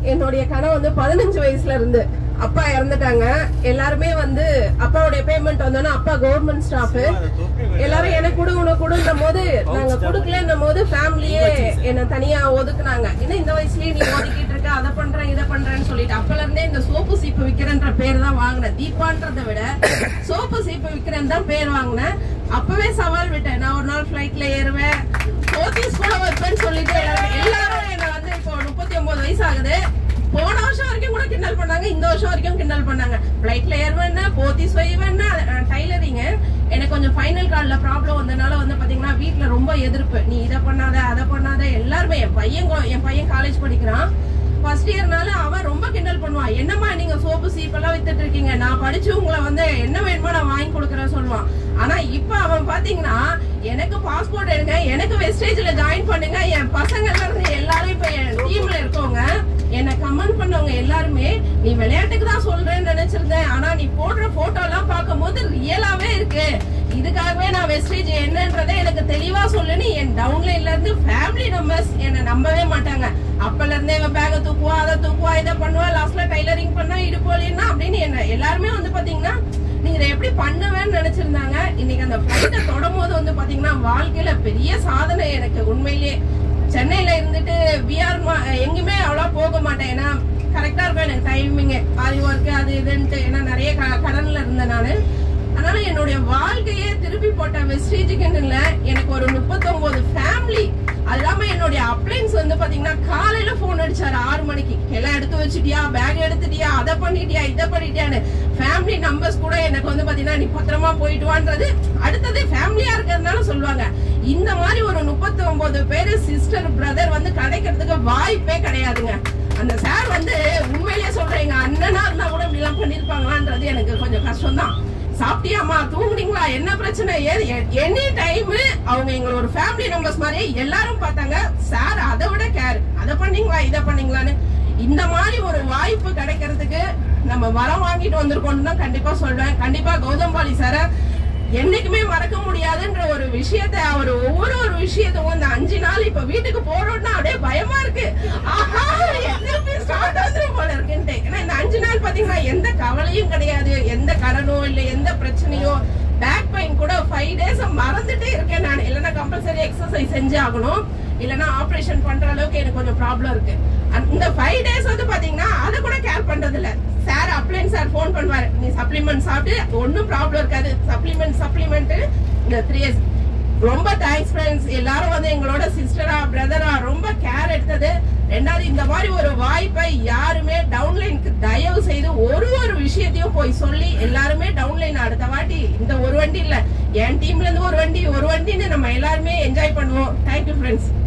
என்னுடைய கனவு வந்து பதினஞ்சு வயசுல இருந்து அப்பா இறந்துட்டாங்க எல்லாருமே வந்து அப்பாவுடைய பேமெண்ட் வந்தோன்னா அப்பா கவர்மெண்ட் ஸ்டாஃப் எல்லாரும் எனக்கு கொடு உனக்கு கொடுன்ற போது நாங்க கொடுக்கலன்ற போது ஃபேமிலியே என்ன தனியா ஒதுக்குனாங்க இன்னும் இந்த வயசுலயே நீ ஒதுக்கிட்டு இருக்க அதை பண்றேன் இதை பண்றேன்னு சொல்லிட்டு அப்பல இருந்தே இந்த சோப்பு சீப்பு விக்கிறேன்ற பேர் தான் வாங்கினேன் தீபான்றதை விட சோப்பு சீப்பு விக்கிறேன்னு தான் பேர் வாங்கினேன் அப்பவே சவால் விட்டேன் நான் ஒரு நாள் ஃபிளைட்ல ஏறுவேன் போத்தீஸ் கூட வைப்பேன்னு சொல்லிட்டு எல்லாரும் எல்லாரும் என்ன வந்து இப்போ முப்பத்தி ஒன்பது வயசு ஆகுது போன வருஷம் வரைக்கும் கூட கிண்டல் பண்ணாங்க இந்த வருஷம் வரைக்கும் கிண்டல் பண்ணாங்க ஃபிளைட்ல ஏறுவேன்னா போத்தீஸ் வைவேன்னா டைலரிங் எனக்கு கொஞ்சம் ஃபைனல் கால்ல ப்ராப்ளம் வந்தனால வந்து பாத்தீங்கன்னா வீட்ல ரொம்ப எதிர்ப்பு நீ இதை பண்ணாத அதை பண்ணாத எல்லாருமே என் பையன் கொ- என் பையன் காலேஜ் படிக்கிறான் ஃபர்ஸ்ட் இயர்னால அவன் ரொம்ப கிண்டல் பண்ணுவான் என்னம்மா நீங்க சோப்பு சீப்பெல்லாம் வித்துட்டு இருக்கீங்க நான் படிச்சு உங்களை வந்து என்ன வேணுமோ நான் வாங்கி கொடுக்குறேன் சொல்லுவான் ஆனா இப்ப அவன் பாத்தீங்கன்னா எனக்கு பாஸ்போர்ட் எடுங்க எனக்கு வெஸ்டேஜ்ல ஜாயின் பண்ணுங்க என் பசங்கள்ல இருந்து எல்லாரும் இப்ப என் டீம்ல இருக்கவங்க என்ன கமெண்ட் பண்ணவங்க எல்லாருமே நீ விளையாட்டுக்கு தான் சொல்றேன்னு நினைச்சிருந்தேன் ஆனா நீ போடுற போட்டோ எல்லாம் பார்க்கும்போது ரியலாவே இருக்கு இதுக்காகவே நான் வெஸ்டேஜ் என்னன்றதை எனக்கு தெளிவா சொல்லுன்னு என் டவுன்லைன்ல இருந்து ஃபேமிலி மெம்பர்ஸ் என்ன நம்பவே மாட்டாங்க அப்பல இருந்தே இவன் பேக தூக்குவா அதை தூக்குவா இதை பண்ணுவா லாஸ்ட்ல டைலரிங் பண்ணா இடுப்போலின்னா அப்படின்னு என்ன எல்லாருமே வந்து பாத்தீங்கன்னா நீங்க இதை எப்படி பண்ணுவேன்னு நினைச்சிருந்தாங்க இன்னைக்கு அந்த பிளைட்டை தொடும் போது வந்து பாத்தீங்கன்னா வாழ்க்கையில பெரிய சாதனை எனக்கு உண்மையிலேயே சென்னையில இருந்துட்டு பிஆர் எங்கேயுமே அவ்வளோ போக மாட்டேன் ஏன்னா கரெக்டா இருக்கும் எனக்கு டைமிங் ஆரி ஒர்க் அது இதுன்ட்டு ஏன்னா நிறைய க- கடன்ல இருந்தேன் நானு அதனால என்னுடைய வாழ்க்கையே திருப்பி போட்ட வெஸ்டேஜுக்குன்னு எனக்கு ஒரு முப்பத்தொன்பது ஃபேமிலி அது இல்லாம என்னுடைய அப்ளைன்ஸ் வந்து பாத்தீங்கன்னா காலையில போன் அடிச்சாரு ஆறு மணிக்கு எல்லாம் எடுத்து வச்சுட்டியா பேக் எடுத்துட்டியா அதை பண்ணிட்டியா இதை பண்ணிட்டியான்னு ஃபேமிலி நம்பர்ஸ் கூட எனக்கு வந்து பாத்தீங்கன்னா நீ பத்திரமா போயிட்டு வான்றது அடுத்தது ஃபேமிலியா இருக்கிறதுனால சொல்லுவாங்க இந்த மாதிரி ஒரு முப்பத்தி ஒன்பது பேரு சிஸ்டர் பிரதர் வந்து கிடைக்கிறதுக்கு வாய்ப்பே கிடையாதுங்க அந்த சார் வந்து உண்மையிலேயே சொல்றேன் எங்க அண்ணனா இருந்தா கூட இப்படி எல்லாம் பண்ணிருப்பாங்களான்றது எனக்கு கொஞ்சம் கஷ்டம் தான் சாப்பிட்டியாமா தூங்குனீங்களா என்ன பிரச்சனை எனி டைம் அவங்க எங்களை ஒரு ஃபேமிலி மெம்பர்ஸ் மாதிரி எல்லாரும் பார்த்தாங்க சார் அதை விட கேர் அதை பண்ணீங்களா இதை பண்ணீங்களான்னு இந்த மாதிரி ஒரு வாய்ப்பு கிடைக்கிறதுக்கு நம்ம வரம் வாங்கிட்டு வந்திருக்கோம்னு தான் கண்டிப்பா சொல்வேன் கண்டிப்பா கௌதம்பாலி சார என்னைக்குமே மறக்க முடியாதுன்ற ஒரு விஷயத்த அவர் ஒவ்வொரு ஒரு விஷயத்தையும் இந்த அஞ்சு நாள் இப்ப வீட்டுக்கு போறோம்னா அப்படியே பயமா இருக்கு ஆஹா திருப்பி ஸ்டார்ட் வந்துரும் போல இருக்குன்ட்டு ஏன்னா இந்த அஞ்சு நாள் பாத்தீங்கன்னா எந்த கவலையும் கிடையாது எந்த கடனோ இல்ல எந்த பிரச்சனையோ பேக் பெயின் கூட ஃபைவ் டேஸ் மறந்துட்டே இருக்கேன் நான் இல்லைன்னா கம்பல்சரி எக்ஸசைஸ் செஞ்சு ஆகணும் இல்லைன்னா ஆபரேஷன் பண்ற அளவுக்கு எனக்கு கொஞ்சம் ப்ராப்ளம் இருக்கு அந்த ஃபைவ் டேஸ் வந்து பாத்தீங்கன்னா அதை கூட கேர் பண்றது இல்ல சார் அப்ளைன் சார் ஃபோன் பண்ணுவாரு நீ சப்ளிமெண்ட் சாப்பிட்டு ஒன்னும் ப்ராப்ளம் இருக்காது சப்ளிமெண்ட் சப்ளிமெண்ட் இந்த த்ரீ இயர்ஸ் ரொம்ப தேங்க்ஸ் ஃப்ரெண்ட்ஸ் எல்லாரும் வந்து எங்களோட சிஸ்டரா பிரதரா ரொம்ப கேர் எடுத்தது ரெண்டாவது இந்த மாதிரி ஒரு வாய்ப்பை யாருமே டவுன்லைனுக்கு தயவு செய்து ஒரு ஒரு விஷயத்தையும் போய் சொல்லி எல்லாருமே டவுன்லைன் அடுத்த வாட்டி இந்த ஒரு வண்டி இல்ல என் டீம்ல இருந்து ஒரு வண்டி ஒரு வண்டின்னு நம்ம எல்லாருமே என்ஜாய் பண்ணுவோம் தேங்க்யூ ஃப்ரெண்ட்ஸ்